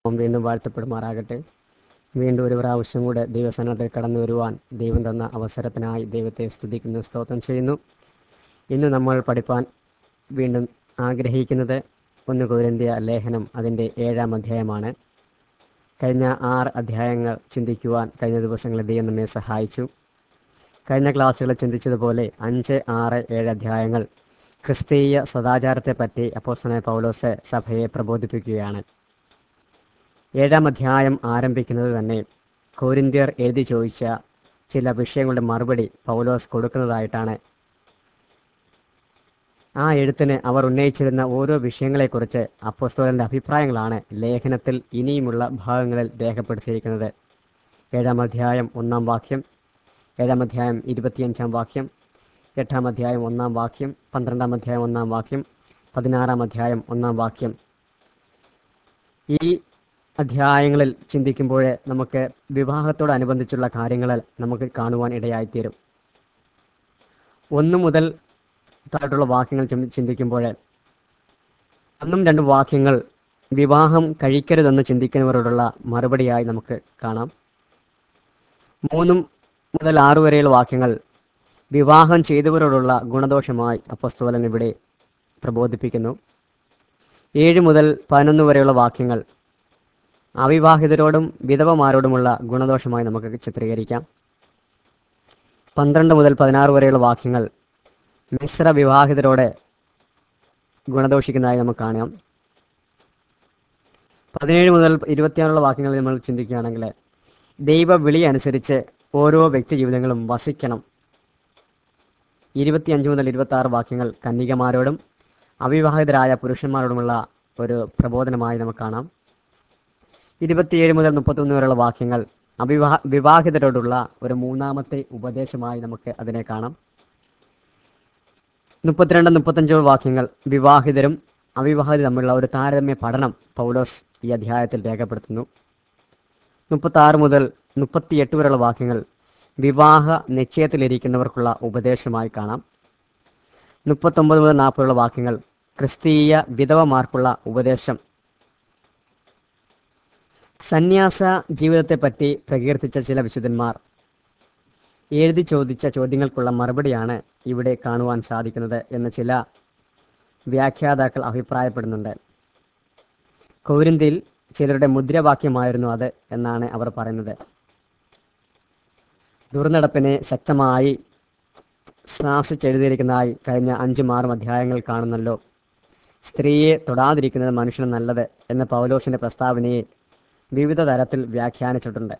നാമം വീണ്ടും വാഴ്ത്തപ്പെടുമാറാകട്ടെ വീണ്ടും ഒരു പ്രാവശ്യം കൂടെ ദൈവസനത്തിൽ കടന്നു വരുവാൻ ദൈവം തന്ന അവസരത്തിനായി ദൈവത്തെ സ്തുതിക്കുന്നു സ്തോത്രം ചെയ്യുന്നു ഇന്ന് നമ്മൾ പഠിപ്പാൻ വീണ്ടും ആഗ്രഹിക്കുന്നത് ഒന്ന് കോരിന്ത്യ ലേഖനം അതിൻ്റെ ഏഴാം അധ്യായമാണ് കഴിഞ്ഞ ആറ് അധ്യായങ്ങൾ ചിന്തിക്കുവാൻ കഴിഞ്ഞ ദിവസങ്ങളിൽ ദൈവം നമ്മെ സഹായിച്ചു കഴിഞ്ഞ ക്ലാസ്സുകളിൽ ചിന്തിച്ചതുപോലെ അഞ്ച് ആറ് ഏഴ് അധ്യായങ്ങൾ ക്രിസ്തീയ സദാചാരത്തെപ്പറ്റി അപ്പോസ്തലനായ പൗലോസ് സഭയെ പ്രബോധിപ്പിക്കുകയാണ് ഏഴാം അധ്യായം ആരംഭിക്കുന്നത് തന്നെ കോരിന്ത്യർ എഴുതി ചോദിച്ച ചില വിഷയങ്ങളുടെ മറുപടി പൗലോസ് കൊടുക്കുന്നതായിട്ടാണ് ആ എഴുത്തിന് അവർ ഉന്നയിച്ചിരുന്ന ഓരോ വിഷയങ്ങളെക്കുറിച്ച് അപ്പോസ്തോലന്റെ അഭിപ്രായങ്ങളാണ് ലേഖനത്തിൽ ഇനിയുമുള്ള ഭാഗങ്ങളിൽ രേഖപ്പെടുത്തിയിരിക്കുന്നത് ഏഴാം അധ്യായം ഒന്നാം വാക്യം ഏഴാം അധ്യായം ഇരുപത്തിയഞ്ചാം വാക്യം എട്ടാം അധ്യായം ഒന്നാം വാക്യം പന്ത്രണ്ടാം അധ്യായം ഒന്നാം വാക്യം പതിനാറാം അധ്യായം ഒന്നാം വാക്യം ഈ അധ്യായങ്ങളിൽ ചിന്തിക്കുമ്പോൾ നമുക്ക് വിവാഹത്തോടനുബന്ധിച്ചുള്ള കാര്യങ്ങൾ നമുക്ക് കാണുവാൻ ഇടയായിത്തീരും ഒന്നു മുതൽ താഴോട്ടുള്ള വാക്യങ്ങൾ ചിന്തി- ചിന്തിക്കുമ്പോൾ ഒന്നും രണ്ടും വാക്യങ്ങൾ വിവാഹം കഴിക്കരുതെന്ന് ചിന്തിക്കുന്നവരോടുള്ള മറുപടിയായി നമുക്ക് കാണാം മൂന്നും മുതൽ ആറ് വരെയുള്ള വാക്യങ്ങൾ വിവാഹം ചെയ്തവരോടുള്ള ഗുണദോഷമായി അപ്പസ്തോലൻ ഇവിടെ പ്രബോധിപ്പിക്കുന്നു ഏഴ് മുതൽ പതിനൊന്ന് വരെയുള്ള വാക്യങ്ങൾ അവിവാഹിതരോടും വിധവമാരോടുമുള്ള ഗുണദോഷമായി നമുക്ക് ചിത്രീകരിക്കാം പന്ത്രണ്ട് മുതൽ പതിനാറ് വരെയുള്ള വാക്യങ്ങൾ മിശ്ര വിവാഹിതരോടെ ഗുണദോഷിക്കുന്നതായി നമുക്ക് കാണാം പതിനേഴ് മുതൽ ഇരുപത്തിയാറുള്ള വാക്യങ്ങളിൽ നമ്മൾ ചിന്തിക്കുകയാണെങ്കിൽ ദൈവ വിളി അനുസരിച്ച് ഓരോ വ്യക്തി ജീവിതങ്ങളും വസിക്കണം ഇരുപത്തിയഞ്ച് മുതൽ ഇരുപത്തി ആറ് വാക്യങ്ങൾ കന്യകമാരോടും അവിവാഹിതരായ പുരുഷന്മാരോടുമുള്ള ഒരു പ്രബോധനമായി നമുക്ക് കാണാം ഇരുപത്തിയേഴ് മുതൽ മുപ്പത്തൊന്ന് വരെയുള്ള വാക്യങ്ങൾ അവിവാഹ വിവാഹിതരോടുള്ള ഒരു മൂന്നാമത്തെ ഉപദേശമായി നമുക്ക് അതിനെ കാണാം മുപ്പത്തിരണ്ട് മുപ്പത്തഞ്ചോ വാക്യങ്ങൾ വിവാഹിതരും അവിവാഹിതരും തമ്മിലുള്ള ഒരു താരതമ്യ പഠനം പൗലോസ് ഈ അധ്യായത്തിൽ രേഖപ്പെടുത്തുന്നു മുപ്പത്തി ആറ് മുതൽ മുപ്പത്തിയെട്ട് വരെയുള്ള വാക്യങ്ങൾ വിവാഹ നിശ്ചയത്തിലിരിക്കുന്നവർക്കുള്ള ഉപദേശമായി കാണാം മുപ്പത്തൊമ്പത് മുതൽ നാൽപ്പതുള്ള വാക്യങ്ങൾ ക്രിസ്തീയ വിധവമാർക്കുള്ള ഉപദേശം സന്യാസ ജീവിതത്തെപ്പറ്റി പ്രകീർത്തിച്ച ചില വിശുദ്ധന്മാർ എഴുതി ചോദിച്ച ചോദ്യങ്ങൾക്കുള്ള മറുപടിയാണ് ഇവിടെ കാണുവാൻ സാധിക്കുന്നത് എന്ന് ചില വ്യാഖ്യാതാക്കൾ അഭിപ്രായപ്പെടുന്നുണ്ട് കൗരിന്തിൽ ചിലരുടെ മുദ്രാവാക്യമായിരുന്നു അത് എന്നാണ് അവർ പറയുന്നത് ദുർനടപ്പിനെ ശക്തമായി ശ്വാസിച്ചെഴുതിയിരിക്കുന്നതായി കഴിഞ്ഞ അഞ്ചും ആറും അധ്യായങ്ങൾ കാണുന്നല്ലോ സ്ത്രീയെ തൊടാതിരിക്കുന്നത് മനുഷ്യന് നല്ലത് എന്ന പൗലോസിന്റെ പ്രസ്താവനയെ വിവിധ തരത്തിൽ വ്യാഖ്യാനിച്ചിട്ടുണ്ട്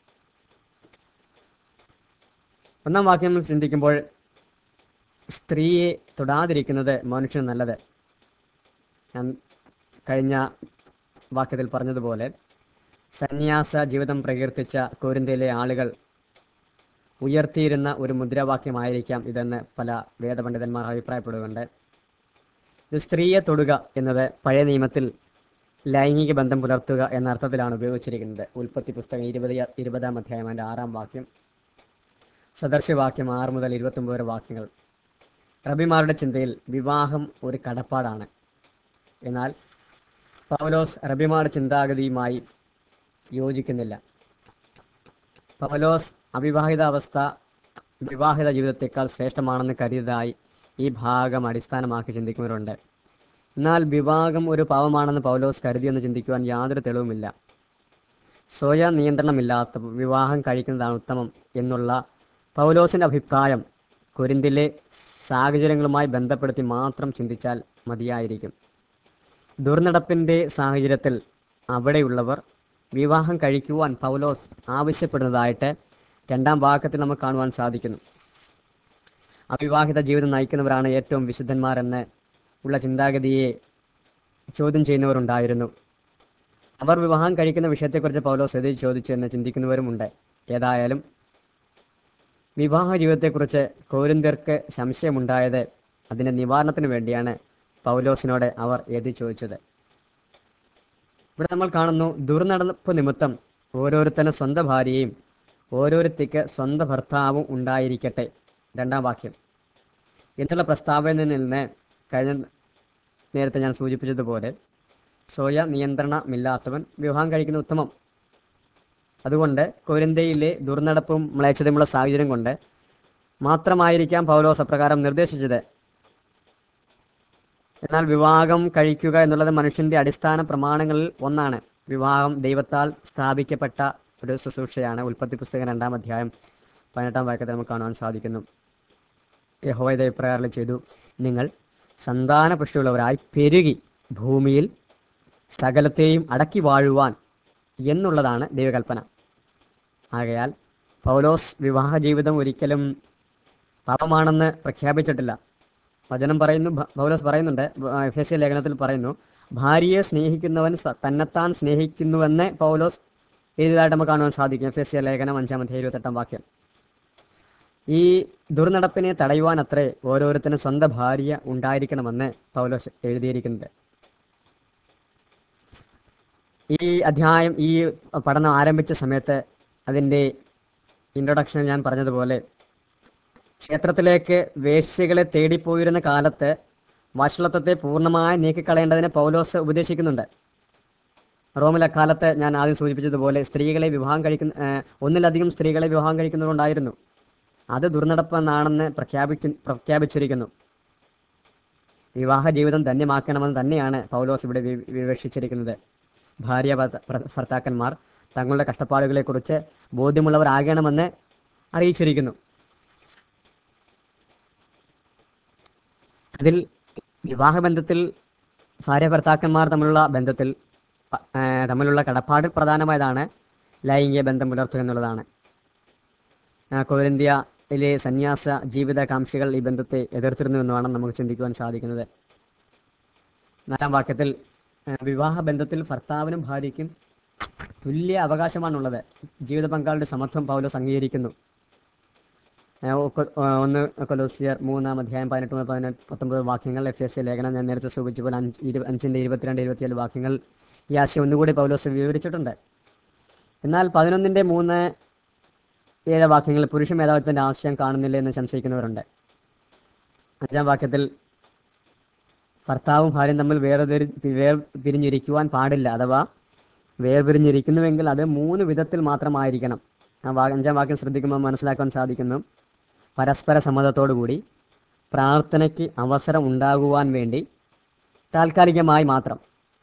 ഒന്നാം വാക്യം നമ്മൾ ചിന്തിക്കുമ്പോൾ സ്ത്രീയെ തൊടാതിരിക്കുന്നത് മനുഷ്യന് നല്ലത് ഞാൻ കഴിഞ്ഞ വാക്യത്തിൽ പറഞ്ഞതുപോലെ സന്യാസ ജീവിതം പ്രകീർത്തിച്ച കോരിന്തയിലെ ആളുകൾ ഉയർത്തിയിരുന്ന ഒരു മുദ്രാവാക്യമായിരിക്കാം ഇതെന്ന് പല വേദപണ്ഡിതന്മാർ അഭിപ്രായപ്പെടുന്നുണ്ട് ഇത് സ്ത്രീയെ തൊടുക എന്നത് പഴയ നിയമത്തിൽ ലൈംഗിക ബന്ധം പുലർത്തുക എന്ന അർത്ഥത്തിലാണ് ഉപയോഗിച്ചിരിക്കുന്നത് ഉൽപ്പത്തി പുസ്തകം ഇരുപത് ഇരുപതാം അധ്യായം അതിൻ്റെ ആറാം വാക്യം സദർശ്യവാക്യം ആറ് മുതൽ ഇരുപത്തൊമ്പത് വരെ വാക്യങ്ങൾ റബിമാരുടെ ചിന്തയിൽ വിവാഹം ഒരു കടപ്പാടാണ് എന്നാൽ പൗലോസ് റബിമാരുടെ ചിന്താഗതിയുമായി യോജിക്കുന്നില്ല പൗലോസ് അവിവാഹിതാവസ്ഥ വിവാഹിത ജീവിതത്തെക്കാൾ ശ്രേഷ്ഠമാണെന്ന് കരുതിയതായി ഈ ഭാഗം അടിസ്ഥാനമാക്കി ചിന്തിക്കുന്നവരുണ്ട് എന്നാൽ വിവാഹം ഒരു പാവമാണെന്ന് പൗലോസ് കരുതിയെന്ന് ചിന്തിക്കുവാൻ യാതൊരു തെളിവുമില്ല സ്വയം നിയന്ത്രണമില്ലാത്ത വിവാഹം കഴിക്കുന്നതാണ് ഉത്തമം എന്നുള്ള പൗലോസിന്റെ അഭിപ്രായം കൊരിന്തിലെ സാഹചര്യങ്ങളുമായി ബന്ധപ്പെടുത്തി മാത്രം ചിന്തിച്ചാൽ മതിയായിരിക്കും ദുർനടപ്പിന്റെ സാഹചര്യത്തിൽ അവിടെയുള്ളവർ വിവാഹം കഴിക്കുവാൻ പൗലോസ് ആവശ്യപ്പെടുന്നതായിട്ട് രണ്ടാം വാക്യത്തിൽ നമുക്ക് കാണുവാൻ സാധിക്കുന്നു അവിവാഹിത ജീവിതം നയിക്കുന്നവരാണ് ഏറ്റവും വിശുദ്ധന്മാരെന്ന് ഉള്ള ചിന്താഗതിയെ ചോദ്യം ചെയ്യുന്നവരുണ്ടായിരുന്നു അവർ വിവാഹം കഴിക്കുന്ന വിഷയത്തെക്കുറിച്ച് പൗലോസ് എതിൽ ചോദിച്ചു എന്ന് ചിന്തിക്കുന്നവരുമുണ്ട് ഏതായാലും വിവാഹ ജീവിതത്തെക്കുറിച്ച് കോരിന്ത്യർക്ക് സംശയമുണ്ടായത് അതിന്റെ നിവാരണത്തിന് വേണ്ടിയാണ് പൗലോസിനോട് അവർ എഴുതി ചോദിച്ചത് ഇവിടെ നമ്മൾ കാണുന്നു ദുർനടപ്പ് നിമിത്തം ഓരോരുത്തരും സ്വന്തം ഭാര്യയും ഓരോരുത്തിക്ക് സ്വന്തം ഭർത്താവും ഉണ്ടായിരിക്കട്ടെ രണ്ടാം വാക്യം എന്നുള്ള പ്രസ്താവനയിൽ നിന്ന് കഴിഞ്ഞ നേരത്തെ ഞാൻ സൂചിപ്പിച്ചതുപോലെ സ്വയ നിയന്ത്രണമില്ലാത്തവൻ വിവാഹം കഴിക്കുന്ന ഉത്തമം അതുകൊണ്ട് കൊരിന്തയിലെ ദുർനടപ്പും മ്ലേച്ഛതയുമുള്ള സാഹചര്യം കൊണ്ട് മാത്രമായിരിക്കാം പൗലോസ് അപ്രകാരം നിർദ്ദേശിച്ചത് എന്നാൽ വിവാഹം കഴിക്കുക എന്നുള്ളത് മനുഷ്യന്റെ അടിസ്ഥാന പ്രമാണങ്ങളിൽ ഒന്നാണ് വിവാഹം ദൈവത്താൽ സ്ഥാപിക്കപ്പെട്ട ഒരു ശുശ്രൂഷയാണ് ഉൽപ്പത്തി പുസ്തകം രണ്ടാം അധ്യായം പതിനെട്ടാം വാക്യത്തിൽ നമുക്ക് കാണുവാൻ സാധിക്കുന്നു യഹോവ ഇത് ഇപ്രകാരം ചെയ്തു നിങ്ങൾ സന്താന പുഷ്ടിയുള്ളവരായി പെരുകി ഭൂമിയിൽ സകലത്തെയും അടക്കി വാഴുവാൻ എന്നുള്ളതാണ് ദൈവകൽപ്പന ആകയാൽ പൗലോസ് വിവാഹ ജീവിതം ഒരിക്കലും പാപമാണെന്ന് പ്രഖ്യാപിച്ചിട്ടില്ല വചനം പറയുന്നു ഭ- പൗലോസ് പറയുന്നുണ്ട് എഫ് എസ് ലേഖനത്തിൽ പറയുന്നു ഭാര്യയെ സ്നേഹിക്കുന്നവൻ സ- തന്നെത്താൻ സ്നേഹിക്കുന്നുവെന്ന് പൗലോസ് എഴുതിയതായിട്ട് നമുക്ക് കാണുവാൻ സാധിക്കും എഫ് എസ് ലേഖനം അഞ്ചാമത്തെ ഇരുപത്തെട്ടാം വാക്യം ഈ ദുർനടപ്പിനെ തടയുവാൻ അത്രേ ഓരോരുത്തരും സ്വന്തം ഭാര്യ ഉണ്ടായിരിക്കണമെന്ന് പൗലോസ് എഴുതിയിരിക്കുന്നത് ഈ അധ്യായം ഈ പഠനം ആരംഭിച്ച സമയത്ത് അതിൻ്റെ ഇൻട്രൊഡക്ഷനിൽ ഞാൻ പറഞ്ഞതുപോലെ ക്ഷേത്രത്തിലേക്ക് വേശ്യകളെ തേടിപ്പോയിരുന്ന കാലത്ത് വഷളത്വത്തെ പൂർണ്ണമായി നീക്കിക്കളയേണ്ടതിന് പൗലോസ് ഉപദേശിക്കുന്നുണ്ട് റോമിൽ അക്കാലത്ത് ഞാൻ ആദ്യം സൂചിപ്പിച്ചതുപോലെ സ്ത്രീകളെ വിവാഹം കഴിക്കുന്ന ഏഹ്, ഒന്നിലധികം സ്ത്രീകളെ വിവാഹം കഴിക്കുന്നവരുണ്ടായിരുന്നു അത് ദുർനടപ്പെന്നാണെന്ന് പ്രഖ്യാപിക്കു പ്രഖ്യാപിച്ചിരിക്കുന്നു വിവാഹ ജീവിതം ധന്യമാക്കണമെന്ന് തന്നെയാണ് പൗലോസ് ഇവിടെ വി- വിവക്ഷിച്ചിരിക്കുന്നത് ഭാര്യ ഭർത്ത- ഭർ- ഭർത്താക്കന്മാർ തങ്ങളുടെ കഷ്ടപ്പാടുകളെക്കുറിച്ച് ബോധ്യമുള്ളവരാകണമെന്ന് അറിയിച്ചിരിക്കുന്നു അതിൽ വിവാഹബന്ധത്തിൽ ഭാര്യ ഭർത്താക്കന്മാർ തമ്മിലുള്ള ബന്ധത്തിൽ പ- ആ, തമ്മിലുള്ള കടപ്പാട് പ്രധാനമായതാണ് ലൈംഗിക ബന്ധം പുലർത്തുക എന്നുള്ളതാണ് ആ, കൊരിന്ത്യയിലെ സന്യാസ ജീവിതകാംക്ഷികൾ ഈ ബന്ധത്തെ എതിർത്തിരുന്നു എന്ന് വേണം നമുക്ക് ചിന്തിക്കുവാൻ സാധിക്കുന്നത് നാലാം വാക്യത്തിൽ ആ, വിവാഹ ബന്ധത്തിൽ ഭർത്താവിനും ഭാര്യയ്ക്കും തുല്യ അവകാശമാണുള്ളത് ജീവിത പങ്കാളിയുടെ സമത്വം പൗലോസ് അംഗീകരിക്കുന്നു ആ, ഒക്ക- ആ, ഒന്ന് കൊലോസിയർ മൂന്നാം അധ്യായം പതിനെട്ട് മുതൽ പതിനെട്ട് പത്തൊമ്പത് വാക്യങ്ങൾ എഫ് എസ് ലേഖനം ഞാൻ നേരത്തെ സൂചിപ്പിച്ച പോലെ അഞ്ച് ഇരു അഞ്ചിൻ്റെ ഇരുപത്തിരണ്ട് ഇരുപത്തിയേഴ് വാക്യങ്ങൾ ഈ ആശയം ഒന്നുകൂടി പൗലോസ് വിവരിച്ചിട്ടുണ്ട് എന്നാൽ പതിനൊന്നിൻ്റെ മൂന്ന് ഏഴ് വാക്യങ്ങളിൽ പുരുഷ മേധാവിത്വത്തിന്റെ ആശയം കാണുന്നില്ല എന്ന് സംശയിക്കുന്നവരുണ്ട് അഞ്ചാം വാക്യത്തിൽ ഭർത്താവും ഭാര്യയും തമ്മിൽ വേർതിരി വേർ പിരിഞ്ഞിരിക്കുവാൻ പാടില്ല അഥവാ വേർപിരിഞ്ഞിരിക്കുന്നുവെങ്കിൽ അത് മൂന്ന് വിധത്തിൽ മാത്രമായിരിക്കണം ആ വാ അഞ്ചാം വാക്യം ശ്രദ്ധിക്കുമ്പോൾ മനസ്സിലാക്കാൻ സാധിക്കുന്നു പരസ്പര സമ്മതത്തോടു കൂടി പ്രാർത്ഥനയ്ക്ക് അവസരം ഉണ്ടാകുവാൻ വേണ്ടി താൽക്കാലികമായി മാത്രം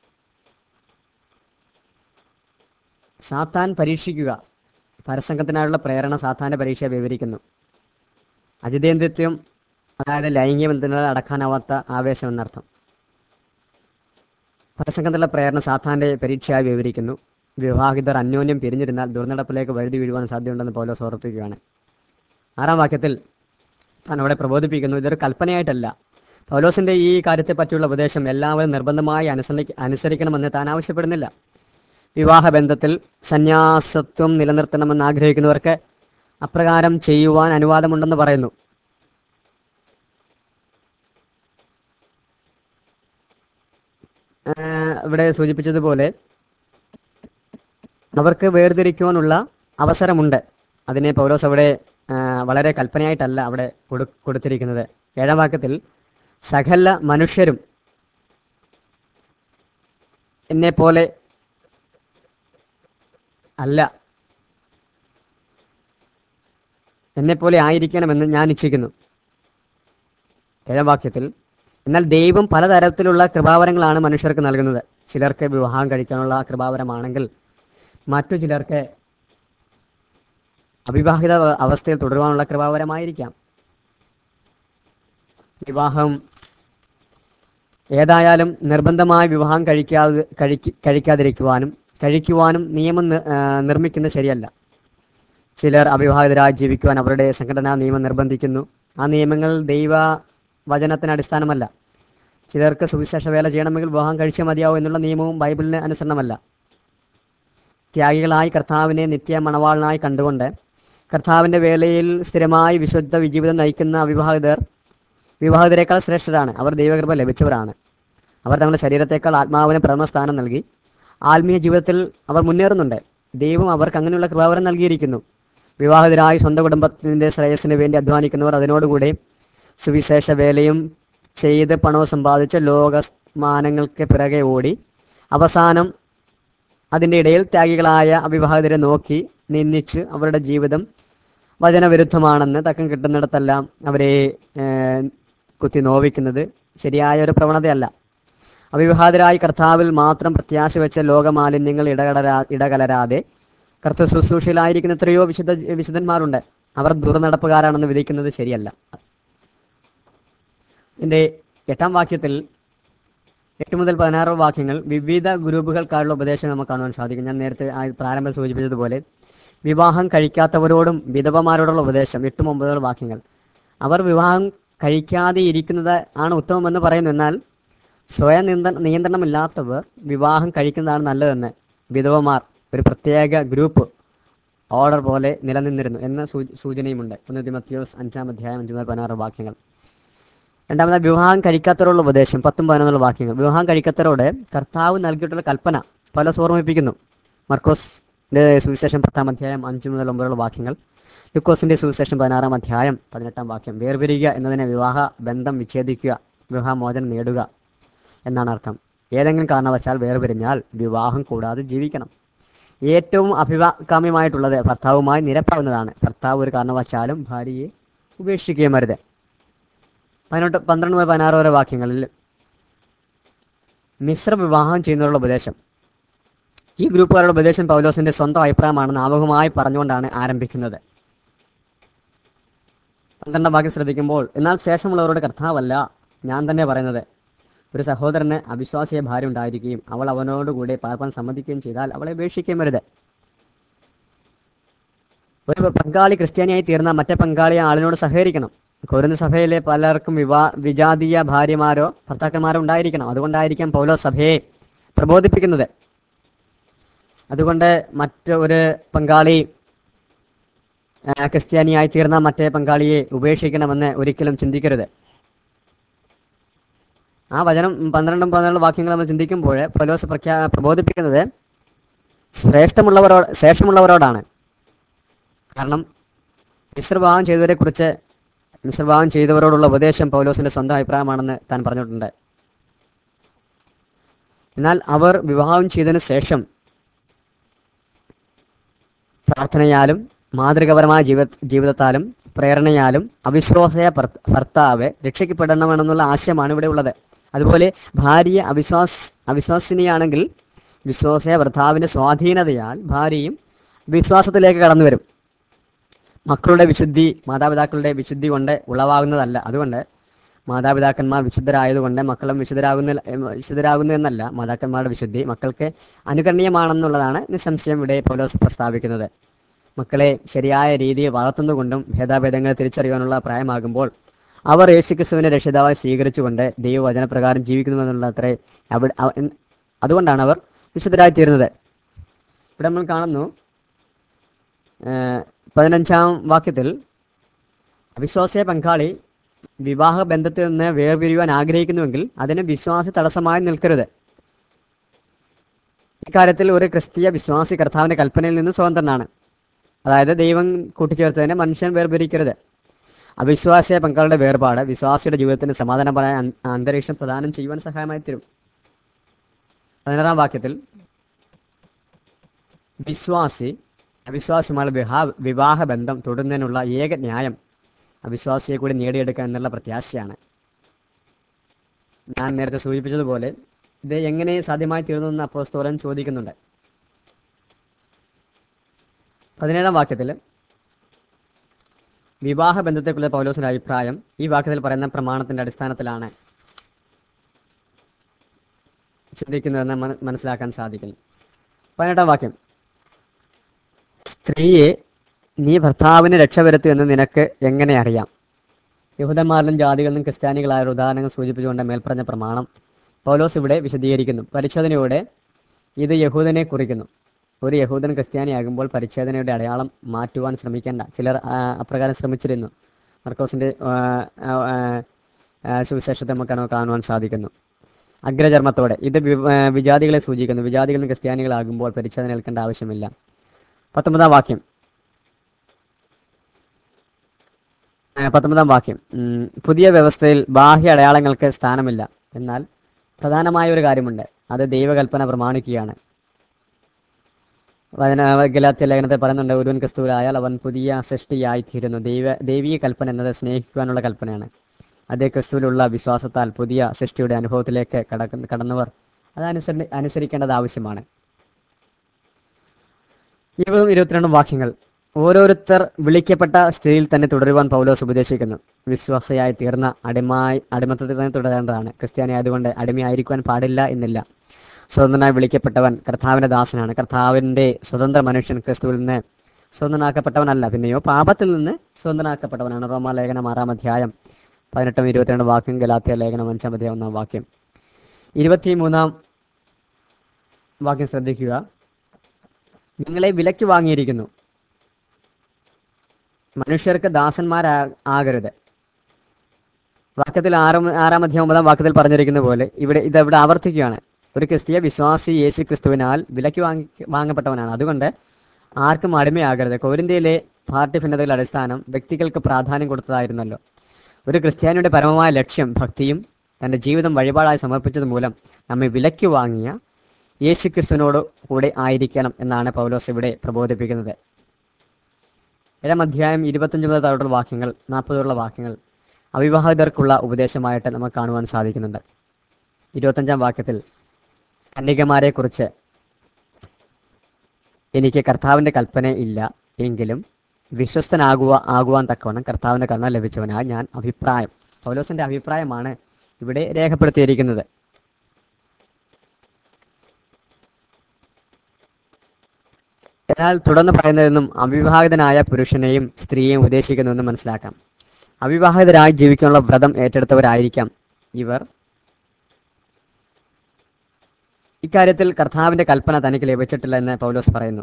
സാത്താൻ പരീക്ഷിക്കുക പരസംഗത്തിനായുള്ള പ്രേരണ സാത്താന്റെ പരീക്ഷ വിവരിക്കുന്നു അജിതേന്ദ്രിത്വം അതായത് ലൈംഗിക ബന്ധങ്ങൾ അടക്കാനാവാത്ത ആവേശം എന്നർത്ഥം പരസംഗത്തിലുള്ള പ്രേരണ സാത്താന്റെ പരീക്ഷയായി വിവരിക്കുന്നു വിവാഹിതർ അന്യോന്യം പിരിഞ്ഞിരുന്നാൽ ദുർനടപ്പിലേക്ക് വഴുതി വീഴുവാൻ സാധ്യതയുണ്ടെന്ന് പൗലോസ് ഓർപ്പിക്കുകയാണ് ആറാം വാക്യത്തിൽ താൻ അവിടെ പ്രബോധിപ്പിക്കുന്നു ഇതൊരു കൽപ്പനയായിട്ടല്ല പൗലോസിന്റെ ഈ കാര്യത്തെ പറ്റിയുള്ള ഉപദേശം എല്ലാവരും നിർബന്ധമായി അനുസരി അനുസരിക്കണമെന്ന് താൻ ആവശ്യപ്പെടുന്നില്ല വിവാഹ ബന്ധത്തിൽ സന്യാസത്വം നിലനിർത്തണമെന്ന് ആഗ്രഹിക്കുന്നവർക്ക് അപ്രകാരം ചെയ്യുവാൻ അനുവാദമുണ്ടെന്ന് പറയുന്നു ആഹ് ഇവിടെ സൂചിപ്പിച്ചതുപോലെ അവർക്ക് വേർതിരിക്കുവാനുള്ള അവസരമുണ്ട് അതിനെ പൗലോസ് അവിടെ ആഹ് വളരെ കൽപ്പനയായിട്ടല്ല അവിടെ കൊടു കൊടുത്തിരിക്കുന്നത് ഏഴാം വാക്യത്തിൽ സകല മനുഷ്യരും എന്നെ പോലെ അല്ല എന്നെപ്പോലെ ആയിരിക്കണമെന്ന് ഞാൻ ഇച്ഛിക്കുന്നു ഏഴാം വാക്യത്തിൽ എന്നാൽ ദൈവം പലതരത്തിലുള്ള കൃപാവരങ്ങളാണ് മനുഷ്യർക്ക് നൽകുന്നത് ചിലർക്ക് വിവാഹം കഴിക്കാനുള്ള കൃപാവരമാണെങ്കിൽ മറ്റു ചിലർക്ക് അവിവാഹിത അവ- അവസ്ഥയിൽ തുടരുവാനുള്ള കൃപാവരമായിരിക്കാം വിവാഹം ഏതായാലും നിർബന്ധമായി വിവാഹം കഴിക്കാതെ കഴിക്ക കഴിക്കാതിരിക്കുവാനും കഴിക്കുവാനും നിയമം നി- ആ, നിർമ്മിക്കുന്നത് ശരിയല്ല ചിലർ അവിവാഹിതരായി ജീവിക്കുവാൻ അവരുടെ സംഘടനാ നിയമം നിർബന്ധിക്കുന്നു ആ നിയമങ്ങൾ ദൈവ വചനത്തിന് അടിസ്ഥാനമല്ല ചിലർക്ക് സുവിശേഷ വേല ചെയ്യണമെങ്കിൽ വിവാഹം കഴിച്ചേ മതിയാവും എന്നുള്ള നിയമവും ബൈബിളിന് അനുസരണമല്ല ത്യാഗികളായി കർത്താവിനെ നിത്യ മണവാളനായി കണ്ടുകൊണ്ട് കർത്താവിൻ്റെ വേലയിൽ സ്ഥിരമായി വിശുദ്ധ ജീവിതം നയിക്കുന്ന അവിവാഹിതർ വിവാഹിതരെക്കാൾ ശ്രേഷ്ഠരാണ് അവർ ദൈവകൃപ ലഭിച്ചവരാണ് അവർ തങ്ങളുടെ ശരീരത്തെക്കാൾ ആത്മാവിന് പ്രഥമ സ്ഥാനം നൽകി ആത്മീയ ജീവിതത്തിൽ അവർ മുന്നേറുന്നുണ്ട് ദൈവം അവർക്ക് അങ്ങനെയുള്ള കൃപാവരം നൽകിയിരിക്കുന്നു വിവാഹിതരായി സ്വന്തം കുടുംബത്തിൻ്റെ ശ്രേയസ്സിന് വേണ്ടി അധ്വാനിക്കുന്നവർ അതിനോടുകൂടി സുവിശേഷ വേലയും ചെയ്ത് പണവും സമ്പാദിച്ച് ലോകമാനങ്ങൾക്ക് പിറകെ ഓടി അവസാനം അതിൻ്റെ ഇടയിൽ ത്യാഗികളായ അവിവാഹിതരെ നോക്കി നിന്ദിച്ച് അവരുടെ ജീവിതം വചനവിരുദ്ധമാണെന്ന് തക്കം കിട്ടുന്നിടത്തെല്ലാം അവരെ ഏഹ്, കുത്തി നോവിക്കുന്നത് ശരിയായ ഒരു പ്രവണതയല്ല അവിവാഹിതരായി കർത്താവിൽ മാത്രം പ്രത്യാശ വെച്ച ലോകമാലിന്യങ്ങൾ ഇടകലരാ ഇടകലരാതെ കർത്തൃ ശുശ്രൂഷയിലായിരിക്കുന്ന എത്രയോ വിശുദ്ധ വിശുദ്ധന്മാരുണ്ട് അവർ ദുർനടപ്പുകാരാണെന്ന് വിധിക്കുന്നത് ശരിയല്ല ഇതിൻ്റെ എട്ടാം വാക്യത്തിൽ എട്ട് മുതൽ പതിനാറ് വാക്യങ്ങൾ വിവിധ ഗ്രൂപ്പുകൾക്കായുള്ള ഉപദേശം നമുക്ക് കാണുവാൻ സാധിക്കും ഞാൻ നേരത്തെ ആ പ്രാരംഭം സൂചിപ്പിച്ചതുപോലെ വിവാഹം കഴിക്കാത്തവരോടും വിധവമാരോടുള്ള ഉപദേശം എട്ടും ഒമ്പതുകൾ വാക്യങ്ങൾ അവർ വിവാഹം കഴിക്കാതെ ഇരിക്കുന്നത് ആണ് ഉത്തമമെന്ന് പറയുന്നു എന്നാൽ സ്വയം നിയന്ത്രണ നിയന്ത്രണമില്ലാത്തവർ വിവാഹം കഴിക്കുന്നതാണ് നല്ലതെന്ന് വിധവമാർ ഒരു പ്രത്യേക ഗ്രൂപ്പ് ഓർഡർ പോലെ നിലനിന്നിരുന്നു എന്ന സൂ- സൂചനയുമുണ്ട് ഒന്ന് തിമത്യോസ് അഞ്ചാം അധ്യായം അഞ്ചു മുതൽ പതിനാറ് വാക്യങ്ങൾ രണ്ടാമത് വിവാഹം കഴിക്കാത്തവരോടുള്ള ഉപദേശം പത്തും പതിനൊന്നുള്ള വാക്യങ്ങൾ വിവാഹം കഴിക്കാത്തവരോട് കർത്താവ് നൽകിയിട്ടുള്ള കൽപ്പന പല ഓർമ്മിപ്പിക്കുന്നു മർക്കോസിന്റെ സുവിശേഷം പത്താം അധ്യായം അഞ്ചു മുതൽ ഒമ്പതുള്ള വാക്യങ്ങൾ ലുക്കോസിന്റെ സുവിശേഷം പതിനാറാം അധ്യായം പതിനെട്ടാം വാക്യം വേർപിരിയുക എന്നതിനെ വിവാഹ ബന്ധം വിച്ഛേദിക്കുക വിവാഹമോചനം നേടുക എന്നാണ് അർത്ഥം ഏതെങ്കിലും കാരണവശാൽ വേർപിരിഞ്ഞാൽ വിവാഹം കൂടാതെ ജീവിക്കണം ഏറ്റവും അഭികാമ്യമായിട്ടുള്ളത് ഭർത്താവുമായി നിരപ്പാവുന്നതാണ് ഭർത്താവ് ഒരു കാരണവശാലും ഭാര്യയെ ഉപേക്ഷിക്കുകയും അരുത് പതിനെട്ട് പന്ത്രണ്ട് മുതൽ പതിനാറ് വരെ വാക്യങ്ങളിൽ മിശ്ര വിവാഹം ചെയ്യുന്നവരുടെ ഉപദേശം ഈ ഗ്രൂപ്പുകാരുടെ ഉപദേശം പൗലോസിന്റെ സ്വന്തം അഭിപ്രായമാണെന്ന് ആമുഖമായി പറഞ്ഞുകൊണ്ടാണ് ആരംഭിക്കുന്നത് പന്ത്രണ്ടാം വാക്യം ശ്രദ്ധിക്കുമ്പോൾ എന്നാൽ ശേഷമുള്ളവരോട് കർത്താവല്ല ഞാൻ തന്നെ പറയുന്നത് ഒരു സഹോദരന് അവിശ്വാസിയ ഭാര്യ ഉണ്ടായിരിക്കുകയും അവൾ അവനോടുകൂടെ പാർപ്പാൻ സമ്മതിക്കുകയും ചെയ്താൽ അവളെ ഉപേക്ഷിക്കുകയും വരുത് ഒരു പങ്കാളി ക്രിസ്ത്യാനിയായി തീർന്ന മറ്റേ പങ്കാളി ആളിനോട് സഹകരിക്കണം കൊരിന്ത സഭയിലെ പലർക്കും വിവാ വിജാതീയ ഭാര്യമാരോ ഭർത്താക്കന്മാരോ ഉണ്ടായിരിക്കണം അതുകൊണ്ടായിരിക്കാം പൗലോ സഭയെ പ്രബോധിപ്പിക്കുന്നത് അതുകൊണ്ട് മറ്റ് ഒരു പങ്കാളി ആ, ക്രിസ്ത്യാനിയായി തീർന്ന മറ്റേ പങ്കാളിയെ ഉപേക്ഷിക്കണമെന്ന് ഒരിക്കലും ചിന്തിക്കരുത് ആ വചനം പന്ത്രണ്ടും പതിനാലും വാക്യങ്ങൾ നമ്മൾ ചിന്തിക്കുമ്പോൾ പൗലോസ് പ്രഖ്യാ പ്രബോധിപ്പിക്കുന്നത് ശ്രേഷ്ഠമുള്ളവരോട് ശേഷമുള്ളവരോടാണ് കാരണം മിശ്രഭാവം ചെയ്തവരെ കുറിച്ച് മിശ്രഭാവം ചെയ്തവരോടുള്ള ഉപദേശം പൗലോസിന്റെ സ്വന്തം അഭിപ്രായമാണെന്ന് താൻ പറഞ്ഞിട്ടുണ്ട് എന്നാൽ അവർ വിവാഹം ചെയ്തതിനു ശേഷം പ്രാർത്ഥനയാലും മാതൃകപരമായ ജീവിത ജീവിതത്താലും പ്രേരണയാലും അവിശ്വാസയ ഭർത്ത- ഭർത്താവ് രക്ഷിക്കപ്പെടണമെന്നുള്ള ആശയമാണ് ഇവിടെ ഉള്ളത് അതുപോലെ ഭാര്യ അവിശ്വാസ് അവിശ്വാസിനിയാണെങ്കിൽ വിശ്വാസയ ഭർത്താവിന്റെ സ്വാധീനതയാൽ ഭാര്യയും വിശ്വാസത്തിലേക്ക് കടന്നു വരും മക്കളുടെ വിശുദ്ധി മാതാപിതാക്കളുടെ വിശുദ്ധി കൊണ്ട് ഉളവാകുന്നതല്ല അതുകൊണ്ട് മാതാപിതാക്കന്മാർ വിശുദ്ധരായതുകൊണ്ട് മക്കളും വിശുദ്ധരാകുന്ന വിശുദ്ധരാകുന്നു എന്നല്ല മാതാക്കന്മാരുടെ വിശുദ്ധി മക്കൾക്ക് അനുകരണീയമാണെന്നുള്ളതാണ് നിസ്സംശയം ഇവിടെ പൗലോസ് പ്രസ്താവിക്കുന്നത് മക്കളെ ശരിയായ രീതിയിൽ വളർത്തുന്നതുകൊണ്ടും ഭേദാഭേദങ്ങളെ തിരിച്ചറിയാനുള്ള പ്രായമാകുമ്പോൾ അവർ യേശുക്രിസ്തുവിനെ രക്ഷിതാവായി സ്വീകരിച്ചുകൊണ്ട് ദൈവവചനപ്രകാരം ജീവിക്കുന്നുവെന്നുള്ള അത്രേ അവിടെ അവ- എൻ- അതുകൊണ്ടാണ് അവർ വിശുദ്ധരായി തീരുന്നത് ഇവിടെ നമ്മൾ കാണുന്നു ഏഹ്, പതിനഞ്ചാം വാക്യത്തിൽ അവിശ്വാസിയ പങ്കാളി വിവാഹ ബന്ധത്തിൽ നിന്ന് വേർപിരിയുവാൻ ആഗ്രഹിക്കുന്നുവെങ്കിൽ അതിന് വിശ്വാസ തടസ്സമായി നിൽക്കരുത് ഇക്കാര്യത്തിൽ ഒരു ക്രിസ്തീയ വിശ്വാസി കർത്താവിന്റെ കൽപ്പനയിൽ നിന്ന് സ്വതന്ത്രനാണ് അതായത് ദൈവം കൂട്ടിച്ചേർത്തതിനെ മനുഷ്യൻ വേർപിരിക്കരുത് അവിശ്വാസിയ പങ്കാളിയുടെ വേർപാട് വിശ്വാസിയുടെ ജീവിതത്തിന് സമാധാനപരമായ അൻ- അന്തരീക്ഷം പ്രദാനം ചെയ്യുവാൻ സഹായമായി തീരും പതിനാറാം വാക്യത്തിൽ വിശ്വാസി അവിശ്വാസിയുമായുള്ള വിവാഹ വിവാഹ ബന്ധം തുടരുന്നതിനുള്ള ഏക ന്യായം അവിശ്വാസിയെ കൂടി നേടിയെടുക്കുക എന്നുള്ള പ്രത്യാശയാണ് ഞാൻ നേരത്തെ സൂചിപ്പിച്ചതുപോലെ ഇത് എങ്ങനെ സാധ്യമായി തീർന്നു എന്ന് അപ്പോസ്തോലൻ ചോദിക്കുന്നുണ്ട് പതിനേഴാം വാക്യത്തിൽ വിവാഹ ബന്ധത്തെക്കുറിച്ച് പൗലോസിന്റെ അഭിപ്രായം ഈ വാക്യത്തിൽ പറയുന്ന പ്രമാണത്തിന്റെ അടിസ്ഥാനത്തിലാണ് ചിന്തിക്കുന്നതെന്ന് മന- മനസ്സിലാക്കാൻ സാധിക്കുന്നു പതിനെട്ടാം വാക്യം സ്ത്രീയെ നീ ഭർത്താവിന് രക്ഷ വരുത്തു എന്ന് നിനക്ക് എങ്ങനെ അറിയാം യഹൂദന്മാരിലും ജാതികളിലും ക്രിസ്ത്യാനികളായ ഒരു ഉദാഹരണങ്ങൾ സൂചിപ്പിച്ചുകൊണ്ട് മേൽപ്പറഞ്ഞ പ്രമാണം പൗലോസ് ഇവിടെ വിശദീകരിക്കുന്നു പരിച്ഛേദനയോടെ ഇത് യഹൂദനെ കുറിക്കുന്നു ഒരു യഹൂദൻ ക്രിസ്ത്യാനിയാകുമ്പോൾ പരിച്ഛേദനയുടെ അടയാളം മാറ്റുവാൻ ശ്രമിക്കേണ്ട ചിലർ ആ, അപ്രകാരം ശ്രമിച്ചിരുന്നു മർക്കോസിന്റെ ആ, ആ, ആ, സുവിശേഷത്തെ നമുക്ക് കാണുവാൻ- കാണുവാൻ സാധിക്കുന്നു അഗ്രചർമ്മത്തോടെ ഇത് വി- ആ, വിജാതികളെ സൂചിക്കുന്നു വിജാതികളും ക്രിസ്ത്യാനികളാകുമ്പോൾ പരിച്ഛേദന ഏൽക്കേണ്ട ആവശ്യമില്ല പത്തൊമ്പതാം വാക്യം ആ, പത്തൊമ്പതാം വാക്യം ഉം, പുതിയ വ്യവസ്ഥയിൽ ബാഹ്യ അടയാളങ്ങൾക്ക് സ്ഥാനമില്ല എന്നാൽ പ്രധാനമായ ഒരു കാര്യമുണ്ട് അത് ദൈവകൽപ്പന പ്രമാണിക്കുകയാണ് വചന ഗലാത്യ ലേഖനത്തിൽ പറയുന്നുണ്ട് ഒരുവൻ ക്രിസ്തുവിലായാൽ അവൻ പുതിയ സൃഷ്ടിയായിത്തീരുന്നു ദൈവ ദൈവീയ കൽപ്പന എന്നത് സ്നേഹിക്കുവാനുള്ള കൽപ്പനയാണ് അതേ ക്രിസ്തുവിലുള്ള വിശ്വാസത്താൽ പുതിയ സൃഷ്ടിയുടെ അനുഭവത്തിലേക്ക് കടക്കുന്ന കടന്നവർ അതനുസരി അനുസരിക്കേണ്ടത് ആവശ്യമാണ് ഇരുപതും ഇരുപത്തിരണ്ടും വാക്യങ്ങൾ ഓരോരുത്തർ വിളിക്കപ്പെട്ട സ്ഥിതിയിൽ തന്നെ തുടരുവാൻ പൗലോസ് ഉപദേശിക്കുന്നു വിശ്വാസയായി തീർന്ന അടിമായി അടിമത്തത്തിൽ തന്നെ തുടരേണ്ടതാണ് ക്രിസ്ത്യാനി ആയതുകൊണ്ട് അടിമയായിരിക്കുവാൻ പാടില്ല എന്നില്ല സ്വതന്ത്രനായി വിളിക്കപ്പെട്ടവൻ കർത്താവിന്റെ ദാസനാണ് കർത്താവിന്റെ സ്വതന്ത്ര മനുഷ്യൻ ക്രിസ്തുവിൽ നിന്ന് സ്വതന്ത്രനാക്കപ്പെട്ടവനല്ല പിന്നെയോ പാപത്തിൽ നിന്ന് സ്വതന്ത്രനാക്കപ്പെട്ടവനാണ് റോമാ ലേഖനം ആറാം അധ്യായം പതിനെട്ടും ഇരുപത്തിരണ്ട് വാക്യം ഗലാത്തിയ ലേഖനം അഞ്ചാം അധ്യായം ഒന്നാം വാക്യം ഇരുപത്തി മൂന്നാം വാക്യം ശ്രദ്ധിക്കുക നിങ്ങളെ വിലയ്ക്ക് വാങ്ങിയിരിക്കുന്നു മനുഷ്യർക്ക് ദാസന്മാരാ ആകരുത് വാക്യത്തിൽ ആറാം ആറാം അധ്യായം ഒമ്പതാം വാക്യത്തിൽ പറഞ്ഞിരിക്കുന്ന പോലെ ഇവിടെ ഇത് ഇവിടെ ആവർത്തിക്കുകയാണ് ഒരു ക്രിസ്തീയ വിശ്വാസി യേശു ക്രിസ്തുവിനാൽ വിലയ്ക്ക് വാങ്ങി വാങ്ങപ്പെട്ടവനാണ് അതുകൊണ്ട് ആർക്കും അടിമയാകരുത് കോരിന്ത്യയിലെ പാർട്ടി ഭിന്നതകളുടെ അടിസ്ഥാനം വ്യക്തികൾക്ക് പ്രാധാന്യം കൊടുത്തതായിരുന്നല്ലോ ഒരു ക്രിസ്ത്യാനിയുടെ പരമമായ ലക്ഷ്യം ഭക്തിയും തൻ്റെ ജീവിതം വഴിപാടായി സമർപ്പിച്ചത് മൂലം നമ്മെ വിലയ്ക്ക് വാങ്ങിയ യേശു ക്രിസ്തുവിനോട് കൂടെ ആയിരിക്കണം എന്നാണ് പൗലോസ് ഇവിടെ പ്രബോധിപ്പിക്കുന്നത് ഏഴാം അധ്യായം ഇരുപത്തഞ്ച് മുതൽ താഴോട്ടുള്ള വാക്യങ്ങൾ നാൽപ്പതോടുള്ള വാക്യങ്ങൾ അവിവാഹിതർക്കുള്ള ഉപദേശമായിട്ട് നമുക്ക് കാണുവാൻ സാധിക്കുന്നുണ്ട് ഇരുപത്തഞ്ചാം വാക്യത്തിൽ കന്യകമാരെ കുറിച്ച് എനിക്ക് കർത്താവിന്റെ കൽപ്പന ഇല്ല എങ്കിലും വിശ്വസ്തനാകുക ആകുവാൻ തക്കവണ്ണം കർത്താവിന്റെ കരുണ ലഭിച്ചവനാൽ ഞാൻ അഭിപ്രായം പൗലോസിന്റെ അഭിപ്രായമാണ് ഇവിടെ രേഖപ്പെടുത്തിയിരിക്കുന്നത് എന്നാൽ തുടർന്ന് പറയുന്നതെന്നും അവിവാഹിതനായ പുരുഷനെയും സ്ത്രീയെയും ഉപദേശിക്കുന്നുവെന്ന് മനസ്സിലാക്കാം അവിവാഹിതരായി ജീവിക്കാനുള്ള വ്രതം ഏറ്റെടുത്തവരായിരിക്കാം ഇവർ ഇക്കാര്യത്തിൽ കർത്താവിന്റെ കൽപ്പന തനിക്ക് ലഭിച്ചിട്ടില്ല എന്ന് പൗലോസ് പറയുന്നു